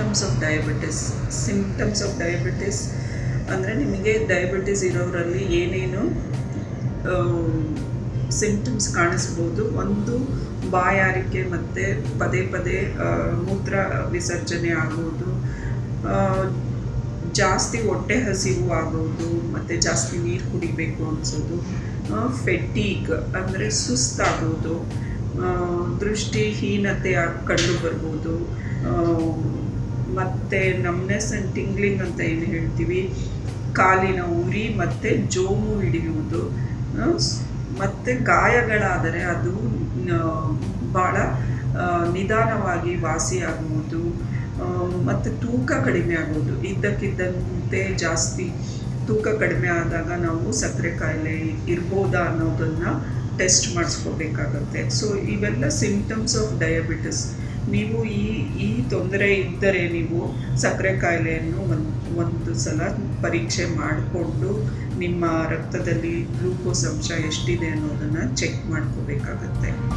symptoms of diabetes symptoms of diabetes ಅಂದರೆ ನಿಮಗೆ diabetes ಇರೋರಲ್ಲಿ ಏನೇನು ಸಿಂಪ್ಟಮ್ಸ್ ಕಾಣಿಸ್ಬೋದು ಒಂದು ಬಾಯಾರಿಕೆ ಮತ್ತು ಪದೇ ಪದೇ ಆ, ಮೂತ್ರ ವಿಸರ್ಜನೆ ಆಗೋದು ಆ, ಜಾಸ್ತಿ ಹೊಟ್ಟೆ ಹಸಿವು ಆಗೋದು ಮತ್ತು ಜಾಸ್ತಿ ನೀರು ಕುಡಿಬೇಕು ಅನಿಸೋದು ಫೆಟೀಗ್ ಅಂದರೆ ಸುಸ್ತಾಗೋದು ಆ, ದೃಷ್ಟಿಹೀನತೆ ಆಗ್- ಕಂಡು ಬರ್ಬೋದು ಮತ್ತು ನಮ್ನೆಸ್ ಆ್ಯಂಡ್ ಟಿಂಗ್ಲಿಂಗ್ ಅಂತ ಏನು ಹೇಳ್ತೀವಿ ಕಾಲಿನ ಉರಿ ಮತ್ತು ಜೋಮು ಹಿಡಿಯುವುದು ಆ, ಸ್- ಮತ್ತು ಗಾಯಗಳಾದರೆ ಅದು ಭಾಳ ನಿಧಾನವಾಗಿ ವಾಸಿಯಾಗುವುದು ಮತ್ತು ತೂಕ ಕಡಿಮೆ ಆಗೋದು ಇದ್ದಕ್ಕಿದ್ದಂತೆ ಜಾಸ್ತಿ ತೂಕ ಕಡಿಮೆ ಆದಾಗ ನಾವು ಸಕ್ಕರೆ ಕಾಯಿಲೆ ಇರ್ಬೋದಾ ಅನ್ನೋದನ್ನು ಟೆಸ್ಟ್ ಮಾಡಿಸ್ಕೋಬೇಕಾಗತ್ತೆ ಸೊ ಇವೆಲ್ಲ ಸಿಂಪ್ಟಮ್ಸ್ ಆಫ್ ಡಯಾಬಿಟಿಸ್ ನೀವು ಈ ಈ ತೊಂದರೆ ಇದ್ದರೆ ನೀವು ಸಕ್ಕರೆ ಕಾಯಿಲೆಯನ್ನು ಒಂದು ಒಂದು ಸಲ ಪರೀಕ್ಷೆ ಮಾಡಿಕೊಂಡು ನಿಮ್ಮ ರಕ್ತದಲ್ಲಿ ಗ್ಲೂಕೋಸ್ ಅಂಶ ಎಷ್ಟಿದೆ ಅನ್ನೋದನ್ನು ಚೆಕ್ ಮಾಡ್ಕೋಬೇಕಾಗತ್ತೆ